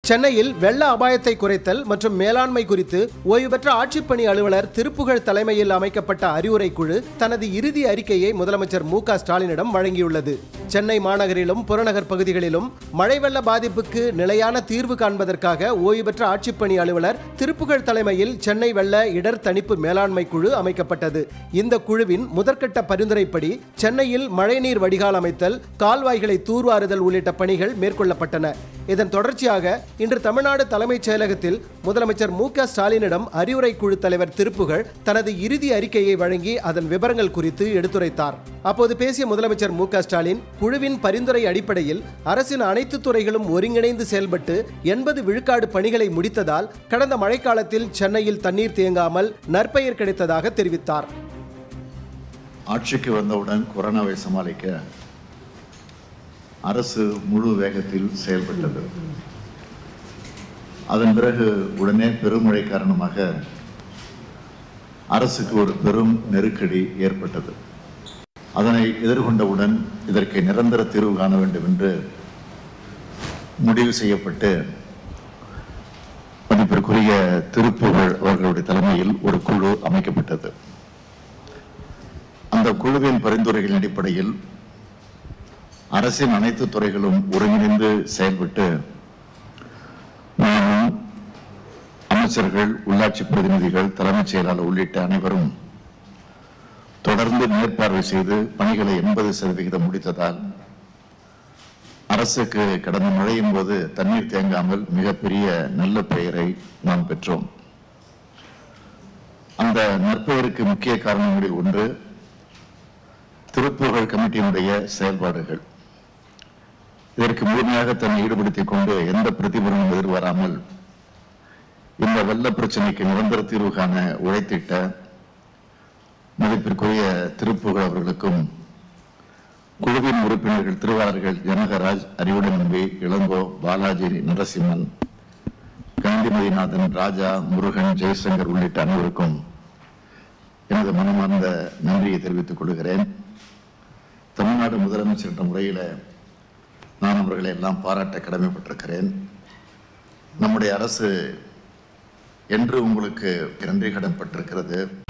சென்னையில் வெள்ள அபாயத்தை குறைத்தல் மற்றும் மேலாண்மை குறித்து ஓய்வு பெற்ற ஆட்சிப்பணி அலுவலர் திருப்புகழ் தலைமையில் அமைக்கப்பட்ட அறிவுரை குழு தனது இறுதி அறிக்கையை முதலமைச்சர் மு க ஸ்டாலினிடம் வழங்கியுள்ளது சென்னை மாநகரிலும் புறநகர் பகுதிகளிலும் மழை வெள்ள பாதிப்புக்கு நிலையான தீர்வு காண்பதற்காக ஓய்வு பெற்ற ஆட்சிப்பணி அலுவலர் திருப்புகழ் தலைமையில் சென்னை வெள்ள இடர் தணிப்பு மேலாண்மை குழு அமைக்கப்பட்டது இந்த குழுவின் முதற்கட்ட பரிந்துரைப்படி சென்னையில் மழைநீர் வடிகால் அமைத்தல் கால்வாய்களை தூர்வாறுதல் உள்ளிட்ட பணிகள் மேற்கொள்ளப்பட்டன இதன் தொடர்ச்சியாக இன்று தமிழ்நாடு தலைமைச் செயலகத்தில் முதலமைச்சர் மு க ஸ்டாலினிடம் அறிவுரை குழு தலைவர் திருப்புகழ் தனது இறுதி அறிக்கையை வழங்கி அதன் விவரங்கள் குறித்து எடுத்துரைத்தார் அப்போது பேசிய முதலமைச்சர் மு க ஸ்டாலின் குழுவின் பரிந்துரை அடிப்படையில் அரசின் அனைத்து துறைகளும் ஒருங்கிணைந்து செயல்பட்டு எண்பது விழுக்காடு பணிகளை முடித்ததால் கடந்த மழைக்காலத்தில் சென்னையில் தண்ணீர் தேங்காமல் நற்பெயர் கிடைத்ததாக தெரிவித்தார் ஆட்சிக்கு வந்தவுடன் கொரோனாவை சமாளிக்க அரசு முழு வேகத்தில் செயல்பட்டது அதன் பிறகு உடனே பெருமழை காரணமாக அரசுக்கு ஒரு பெரும் நெருக்கடி ஏற்பட்டது அதனை எதிர்கொண்டவுடன் இதற்கு நிரந்தர தீர்வு காண வேண்டும் என்று முடிவு செய்யப்பட்டு மதிப்பிற்குரிய திருப்புகழ் அவர்களுடைய தலைமையில் ஒரு குழு அமைக்கப்பட்டது அந்த குழுவின் பரிந்துரைகளின் அடிப்படையில் அரசின் அனைத்து துறைகளும் ஒருங்கிணைந்து செயல்பட்டு நானும் அமைச்சர்கள் உள்ளாட்சி பிரதிநிதிகள் தலைமைச் செயலாளர் உள்ளிட்ட அனைவரும் தொடர்ந்து மேற்பார்வை செய்து பணிகளை எண்பது சதவிகிதம் முடித்ததால் அரசுக்கு கடந்த மழையின் போது தண்ணீர் தேங்காமல் மிகப்பெரிய நல்ல பெயரை நாம் பெற்றோம் அந்த நற்பெயருக்கு முக்கிய காரணங்களில் ஒன்று திருப்புகழ் கமிட்டியினுடைய செயல்பாடுகள் இதற்கு முழுமையாக தன்னை ஈடுபடுத்திக் கொண்டு எந்த பிரதிபலனும் எதிர்வராமல் இந்த வெள்ள பிரச்சனைக்கு நிரந்தர தீர்வு காண உழைத்திட்ட மதிப்பிற்குரிய திருப்புகழ் அவர்களுக்கும் குழுவின் உறுப்பினர்கள் திருவாளர்கள் ஜனகராஜ் அறிவுடன் நம்பி இளங்கோ பாலாஜி நரசிம்மன் காந்திமதிநாதன் ராஜா முருகன் ஜெயசங்கர் உள்ளிட்ட அனைவருக்கும் எனது மனமார்ந்த நன்றியை தெரிவித்துக் கொள்கிறேன் தமிழ்நாடு முதலமைச்சர் என்ற முறையில் நான் அவர்களை எல்லாம் பாராட்ட கடமைப்பட்டிருக்கிறேன் நம்முடைய அரசு என்று உங்களுக்கு நன்றி கடன் பட்டிருக்கிறது